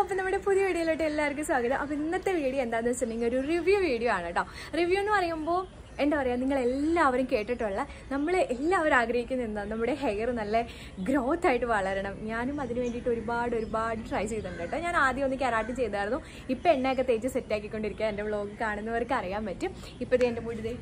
അപ്പം നമ്മുടെ പുതിയ വീഡിയോയിലോട്ട് എല്ലാവർക്കും സ്വാഗതം അപ്പം ഇന്നത്തെ വീഡിയോ എന്താണെന്ന് വെച്ചിട്ടുണ്ടെങ്കിൽ ഒരു റിവ്യൂ വീഡിയോ ആണ് കേട്ടോ റിവ്യൂ എന്ന് പറയുമ്പോൾ എന്താ പറയുക നിങ്ങൾ എല്ലാവരും കേട്ടിട്ടുള്ള നമ്മൾ എല്ലാവരും ആഗ്രഹിക്കുന്ന എന്താ നമ്മുടെ ഹെയർ നല്ല ഗ്രോത്ത് ആയിട്ട് വളരണം ഞാനും അതിന് വേണ്ടിയിട്ട് ഒരുപാട് ഒരുപാട് ട്രൈ ചെയ്തിട്ടുണ്ട് കേട്ടോ ഞാൻ ആദ്യം ഒന്ന് കരാട്ടി ചെയ്തായിരുന്നു ഇപ്പം എണ്ണയൊക്കെ തേച്ച് സെറ്റ് ആക്കിക്കൊണ്ടിരിക്കുക എൻ്റെ വ്ളോഗ് കാണുന്നവർക്ക് അറിയാൻ പറ്റും ഇപ്പോഴത്തെ എൻ്റെ മുടി ദേ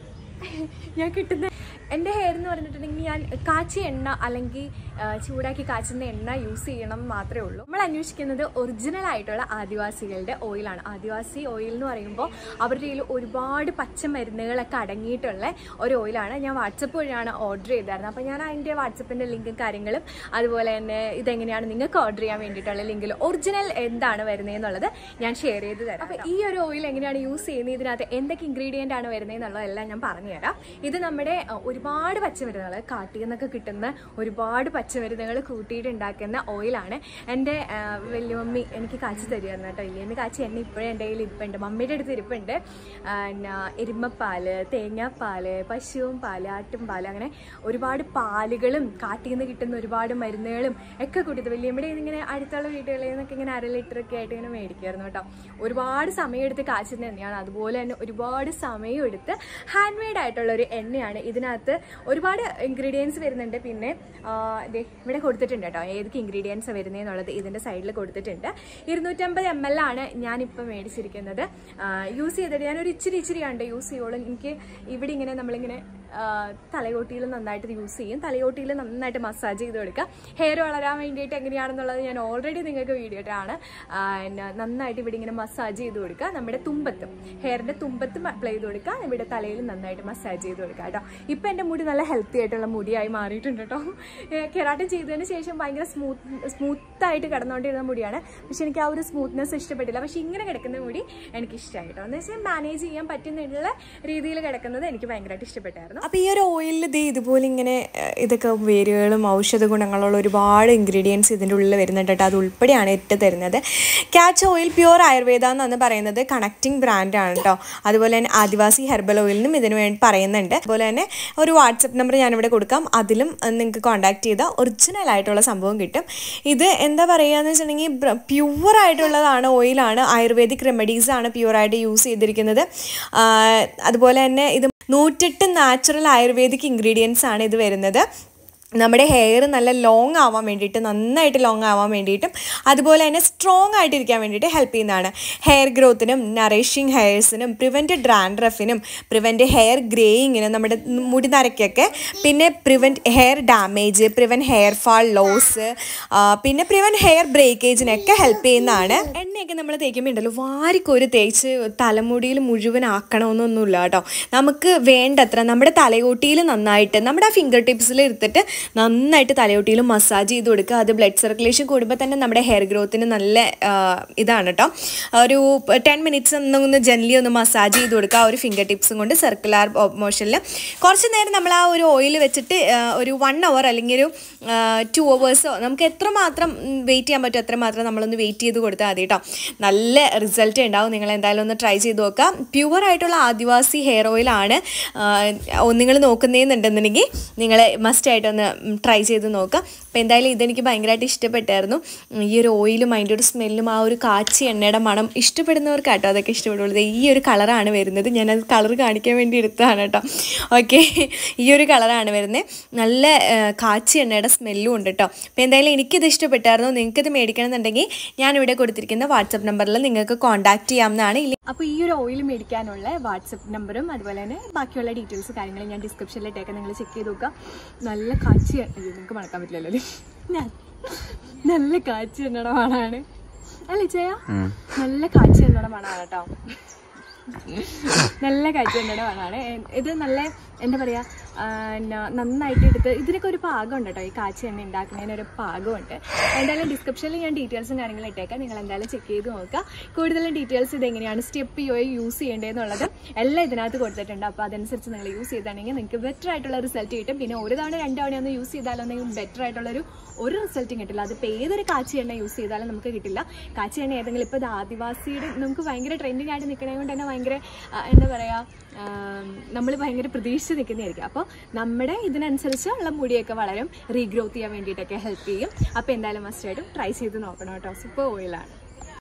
ഞാൻ കിട്ടുന്ന എൻ്റെ ഹെയർ എന്ന് പറഞ്ഞിട്ടുണ്ടെങ്കിൽ ഞാൻ കാച്ചിയ എണ്ണ അല്ലെങ്കിൽ ആ, ചൂടാക്കി കാച്ചുന്ന എണ്ണ യൂസ് ചെയ്യണം മാത്രമേ ഉള്ളൂ നമ്മൾ അന്വേഷിക്കുന്നത് ഒറിജിനൽ ആയിട്ടുള്ള ആദിവാസികളുടെ ഓയിലാണ് ആദിവാസി ഓയിൽ എന്ന് പറയുമ്പോൾ അവരുടെ കയ്യിൽ ഒരുപാട് പച്ചമരുന്നുകളൊക്കെ അടങ്ങിയിട്ടുള്ള ഒരു ഓയിലാണ് ഞാൻ വാട്സപ്പ് വഴിയാണ് ഓർഡർ ചെയ്തായിരുന്നത് അപ്പോൾ ഞാൻ അതിൻ്റെ വാട്സപ്പിൻ്റെ ലിങ്കും കാര്യങ്ങളും അതുപോലെ തന്നെ ഇതെങ്ങനെയാണ് നിങ്ങൾക്ക് ഓർഡർ ചെയ്യാൻ വേണ്ടിയിട്ടുള്ള ലിങ്കിൽ ഒറിജിനൽ എന്താണ് വരുന്നതെന്നുള്ളത് ഞാൻ ഷെയർ ചെയ്ത് തരാം അപ്പോൾ ഈ ഒരു ഓയിൽ എങ്ങനെയാണ് യൂസ് ചെയ്യുന്നത് ഇതിനകത്ത് എന്തൊക്കെ ഇൻഗ്രീഡിയൻ്റ് ആണ് വരുന്നതെന്നുള്ളതെല്ലാം ഞാൻ പറഞ്ഞുതരാം ഇത് നമ്മുടെ അഹ്, ഒരുപാട് പച്ചമരുന്നുകൾ കാട്ടിൽ നിന്നൊക്കെ കിട്ടുന്ന ഒരുപാട് പച്ചമരുന്നുകൾ കൂട്ടിയിട്ട് ഉണ്ടാക്കുന്ന ഓയിലാണ് എൻ്റെ ആഹ്, വല്യമ്മി എനിക്ക് കാച്ചി തരുമായിരുന്നു കേട്ടോ വല്യമ്മി കാച്ചി എണ്ണ ഇപ്പോഴും എൻ്റെ കയ്യിൽ ഇരിപ്പുണ്ട് മമ്മിയുടെ അടുത്ത് ഇരിപ്പുണ്ട് ആഹ്, പിന്നെ എരുമപ്പാല് തേങ്ങാപ്പാല് പശുവും പാല് ആട്ടും പാല് അങ്ങനെ ഒരുപാട് പാലുകളും കാട്ടിൽ നിന്ന് കിട്ടുന്ന ഒരുപാട് മരുന്നുകളും ഒക്കെ കൂട്ടിയത് വല്യമ്മയുടെ കയ്യിൽ നിന്ന് ഇങ്ങനെ അടുത്തുള്ള വീടുകളിൽ നിന്നൊക്കെ ഇങ്ങനെ അര ലിറ്റർ ഒക്കെ ആയിട്ട് ഇങ്ങനെ മേടിക്കുമായിരുന്നു കേട്ടോ ഒരുപാട് സമയമെടുത്ത് കാച്ചുന്ന എണ്ണയാണ് അതുപോലെ തന്നെ ഒരുപാട് സമയമെടുത്ത് ഹാൻഡ് മെയ്ഡ് ആയിട്ടുള്ള ഒരു എണ്ണയാണ് ഇതിനകത്ത് ഒരുപാട് ഇൻഗ്രീഡിയൻസ് വരുന്നുണ്ട് പിന്നെ ആ, ദേ ഇവിടെ കൊടുത്തിട്ടുണ്ട് കേട്ടോ ഏതൊക്കെ ഇൻഗ്രീഡിയൻസ് വരുന്നതെന്നുള്ളത് ഇതിൻ്റെ സൈഡിൽ കൊടുത്തിട്ടുണ്ട് ഇരുന്നൂറ്റമ്പത് എം എൽ ആണ് ഞാനിപ്പോൾ മേടിച്ചിരിക്കുന്നത് യൂസ് ചെയ്തിട്ട് ഞാനൊരു ഇച്ചിരി ഇച്ചിരി കണ്ട് യൂസ് ചെയ്യുള്ളൂ എനിക്ക് ഇവിടെ ഇങ്ങനെ നമ്മളിങ്ങനെ തലയോട്ടിയിൽ നന്നായിട്ട് യൂസ് ചെയ്യും തലയോട്ടിയിൽ നന്നായിട്ട് മസാജ് ചെയ്ത് കൊടുക്കുക ഹെയർ വളരാൻ വേണ്ടിയിട്ട് എങ്ങനെയാണെന്നുള്ളത് ഞാൻ ഓൾറെഡി നിങ്ങൾക്ക് വീഡിയോ ആണ് ആ, പിന്നെ നന്നായിട്ട് ഇവിടെ ഇങ്ങനെ മസാജ് ചെയ്ത് കൊടുക്കുക നമ്മുടെ തുമ്പത്തും ഹെയറിൻ്റെ തുമ്പത്തും അപ്ലൈ ചെയ്ത് കൊടുക്കുക ഇവിടെ തലയിൽ നന്നായിട്ട് മസാജ് ചെയ്ത് കൊടുക്കുക കേട്ടോ ഇപ്പം എൻ്റെ മുടി നല്ല ഹെൽത്തി ആയിട്ടുള്ള മുടിയായി മാറിയിട്ടുണ്ട് കേട്ടോ കെറാട്ടൻ ചെയ്തതിന് ശേഷം ഭയങ്കര സ്മൂത്ത് സ്മൂത്തായിട്ട് കിടന്നുകൊണ്ടിരുന്ന മുടിയാണ് പക്ഷെ എനിക്ക് ആ ഒരു സ്മൂത്ത്നെസ് ഇഷ്ടപ്പെട്ടില്ല പക്ഷെ ഇങ്ങനെ കിടക്കുന്ന മുടി എനിക്ക് ഇഷ്ടമായി കേട്ടോ എന്ന് വെച്ചാൽ മാനേജ് ചെയ്യാൻ പറ്റുന്നുള്ള രീതിയിൽ കിടക്കുന്നത് എനിക്ക് ഭയങ്കരമായിട്ട് ഇഷ്ടപ്പെട്ടായിരുന്നു അപ്പോൾ ഈ ഒരു ഓയിലിൽ ദേ ഇതുപോലെ ഇങ്ങനെ ഏഹ്, ഇതൊക്കെ വേരുകളും ഔഷധ ഗുണങ്ങളുള്ള ഒരുപാട് ഇൻഗ്രീഡിയൻസ് ഇതിൻ്റെ ഉള്ളിൽ വരുന്നുണ്ട് കേട്ടോ അത് ഉൾപ്പെടെയാണ് ഇട്ട് തരുന്നത് ക്യാച്ച് ഓയിൽ പ്യുവർ ആയുർവേദ എന്നാണ് പറയുന്നത് കണക്റ്റിംഗ് ബ്രാൻഡാണ് കേട്ടോ അതുപോലെ തന്നെ ആദിവാസി ഹെർബൽ ഓയിലിനും ഇതിന് വേണ്ടി പറയുന്നുണ്ട് അതുപോലെ തന്നെ ഒരു വാട്സപ്പ് നമ്പർ ഞാനിവിടെ കൊടുക്കാം അതിലും നിങ്ങൾക്ക് കോൺടാക്ട് ചെയ്താൽ ഒറിജിനൽ ആയിട്ടുള്ള സംഭവം കിട്ടും ഇത് എന്താ പറയുക എന്ന് വെച്ചിട്ടുണ്ടെങ്കിൽ പ്യുവർ ആയിട്ടുള്ളതാണ് ഓയിലാണ് ആയുർവേദിക് റെമഡീസ് ആണ് പ്യുവറായിട്ട് യൂസ് ചെയ്തിരിക്കുന്നത് ആ, അതുപോലെ തന്നെ ഇത് നൂറ്റെട്ട് നാച്ചുറൽ ആയുർവേദിക് ഇൻഗ്രീഡിയൻസ് ആണ് ഇത് വരുന്നത് നമ്മുടെ ഹെയർ നല്ല ലോങ് ആവാൻ വേണ്ടിയിട്ട് നന്നായിട്ട് ലോങ് ആവാൻ വേണ്ടിയിട്ടും അതുപോലെ തന്നെ സ്ട്രോങ് ആയിട്ടിരിക്കാൻ വേണ്ടിയിട്ട് ഹെൽപ്പ് ചെയ്യുന്നതാണ് ഹെയർ ഗ്രോത്തിനും നറിഷിങ് ഹെയർസിനും പ്രിവെൻറ്റ് ഡ്രാൻഡ്രഫിനും പ്രിവെൻറ്റ് ഹെയർ ഗ്രേയിങ്ങിനും നമ്മുടെ മുടി നരയ്ക്കൊക്കെ പിന്നെ prevent hair damage prevent hair fall loss പിന്നെ പ്രിവെൻറ്റ് ഹെയർ ബ്രേക്കേജിനൊക്കെ ഹെൽപ്പ് ചെയ്യുന്നതാണ് എണ്ണയൊക്കെ നമ്മൾ തേക്കുമ്പോൾ ഉണ്ടല്ലോ വാരിക്കോരി തേച്ച് തലമുടിയിൽ മുഴുവൻ ആക്കണമെന്നൊന്നുമില്ല കേട്ടോ നമുക്ക് വേണ്ടത്ര നമ്മുടെ തലയോട്ടിയിൽ നന്നായിട്ട് നമ്മുടെ ആ ഫിംഗർ ടിപ്സിൽ എടുത്തിട്ട് നന്നായിട്ട് തലയോട്ടിയിൽ മസാജ് ചെയ്ത് കൊടുക്കുക അത് ബ്ലഡ് സർക്കുലേഷൻ കൂടുമ്പോൾ തന്നെ നമ്മുടെ ഹെയർ ഗ്രോത്തിന് നല്ല ആ, ഇതാണ് കേട്ടോ ഒരു ടെൻ മിനിറ്റ്സ് ഒന്ന് ജനലി ഒന്ന് മസാജ് ചെയ്ത് കൊടുക്കുക ആ ഒരു ഫിംഗർ ടിപ്സും കൊണ്ട് സർക്കുലർ മോഷനിൽ കുറച്ച് നേരം നമ്മൾ ആ ഒരു ഓയിൽ വെച്ചിട്ട് ആ, ഒരു വൺ അവർ അല്ലെങ്കിൽ ഒരു ടു അവേഴ്സോ നമുക്ക് എത്രമാത്രം വെയിറ്റ് ചെയ്യാൻ പറ്റും എത്രമാത്രം നമ്മളൊന്ന് വെയിറ്റ് ചെയ്ത് കൊടുത്താൽ മതി കേട്ടോ നല്ല റിസൾട്ട് ഉണ്ടാവും നിങ്ങൾ എന്തായാലും ഒന്ന് ട്രൈ ചെയ്ത് നോക്കാം പ്യുവർ ആയിട്ടുള്ള ആദിവാസി ഹെയർ ഓയിലാണ് നിങ്ങൾ നോക്കുന്നതെന്നുണ്ടെന്നുണ്ടെങ്കിൽ നിങ്ങൾ മസ്റ്റ് ആയിട്ടൊന്ന് ട്രൈ ചെയ്ത് നോക്കുക അപ്പോൾ എന്തായാലും ഇതെനിക്ക് ഭയങ്കരമായിട്ട് ഇഷ്ടപ്പെട്ടായിരുന്നു ഈ ഒരു ഓയിലും അതിൻ്റെ ഒരു സ്മെല്ലും ആ ഒരു കാച്ചി എണ്ണയുടെ മണം ഇഷ്ടപ്പെടുന്നവർക്കാട്ടോ അതൊക്കെ ഇഷ്ടപ്പെടുള്ളൂ ദേ ഈ ഒരു കളറാണ് വരുന്നത് ഞാനത് കളർ കാണിക്കാൻ വേണ്ടി എടുത്തതാണ് കേട്ടോ ഓക്കെ ഈ ഒരു കളറാണ് വരുന്നത് നല്ല ആ, കാച്ചി എണ്ണയുടെ സ്മെല്ലും ഉണ്ട് കേട്ടോ അപ്പോൾ എന്തായാലും എനിക്കിത് ഇഷ്ടപ്പെട്ടായിരുന്നു നിങ്ങൾക്കിത് മേടിക്കണമെന്നുണ്ടെങ്കിൽ ഞാനിവിടെ കൊടുത്തിരിക്കുന്ന വാട്സപ്പ് നമ്പറിൽ നിങ്ങൾക്ക് കോൺടാക്ട് ചെയ്യാവുന്നതാണ് ഇല്ലെങ്കിൽ അപ്പോൾ ഈ ഒരു ഓയിൽ മേടിക്കാനുള്ള വാട്സപ്പ് നമ്പറും അതുപോലെ തന്നെ ബാക്കിയുള്ള ഡീറ്റെയിൽസ് കാര്യങ്ങൾ ഞാൻ ഡിസ്ക്രിപ്ഷനിൽ ഇട്ടേക്കാം നിങ്ങൾ ചെക്ക് ചെയ്ത് നോക്കുക നല്ല കാച്ചി അയ്യോ നിങ്ങൾക്ക് മണക്കാൻ പറ്റില്ലല്ലോ അല്ലേ ഞാൻ നല്ല കാച്ചി എണ്ണയുടെ മണമാണ് അല്ലേ ചെയ്യാ നല്ല കാച്ചി എണ്ണയുടെ മണമാണ് കേട്ടോ നല്ല കാച്ചി എണ്ണയുടെ മണമാണ് എ- ഇത് നല്ല എന്താ പറയുക നന്നായിട്ട് എടുത്ത് ഇതിനൊക്കെ ഒരു പാകമുണ്ട് കേട്ടോ ഈ കാച്ചി എണ്ണ ഉണ്ടാക്കുന്നതിന് ഒരു പാകമുണ്ട് എന്തായാലും ഡിസ്ക്രിപ്ഷനിൽ ഞാൻ ഡീറ്റെയിൽസും കാര്യങ്ങളും ഇട്ടേക്കാം നിങ്ങൾ എന്തായാലും ചെക്ക് ചെയ്ത് നോക്കുക കൂടുതലും ഡീറ്റെയിൽസ് ഇത് എങ്ങനെയാണ് സ്റ്റെപ്പ് യൂസ് ചെയ്യേണ്ടതെന്നുള്ളത് എല്ലാം ഇതിനകത്ത് കൊടുത്തിട്ടുണ്ട് അപ്പോൾ അതനുസരിച്ച് നിങ്ങൾ യൂസ് ചെയ്താണെങ്കിൽ നിങ്ങൾക്ക് ബെറ്റർ ആയിട്ടുള്ള റിസൾട്ട് കിട്ടും പിന്നെ ഒരു തവണ രണ്ട് തവണ ഒന്ന് യൂസ് ചെയ്താലൊന്നും ബെറ്റർ ആയിട്ടുള്ളൊരു ഒരു റിസൾട്ടും കിട്ടില്ല അതിപ്പോൾ ഏതൊരു കാച്ചി എണ്ണ യൂസ് ചെയ്താലും നമുക്ക് കിട്ടില്ല കാച്ചി എണ്ണ ഏതെങ്കിലും ഇപ്പോൾ ഇത് ആദിവാസിയുടെ നമുക്ക് ഭയങ്കര ട്രെൻഡിങ് ആയിട്ട് നിൽക്കണത് കൊണ്ട് തന്നെ ഭയങ്കര ആ, എന്താ പറയുക നമ്മൾ ഭയങ്കര പ്രതീക്ഷിച്ച് നിൽക്കുന്നതായിരിക്കും അപ്പോൾ നമ്മുടെ ഇതിനനുസരിച്ച് ഉള്ള മുടിയൊക്കെ വളരും റീഗ്രോത്ത് ചെയ്യാൻ വേണ്ടിയിട്ടൊക്കെ ഹെൽപ്പ് ചെയ്യും അപ്പോൾ എന്തായാലും മസ്റ്റായിട്ടും ട്രൈ ചെയ്ത് നോക്കണം കേട്ടോ സൂപ്പർ ഓയിലാണ്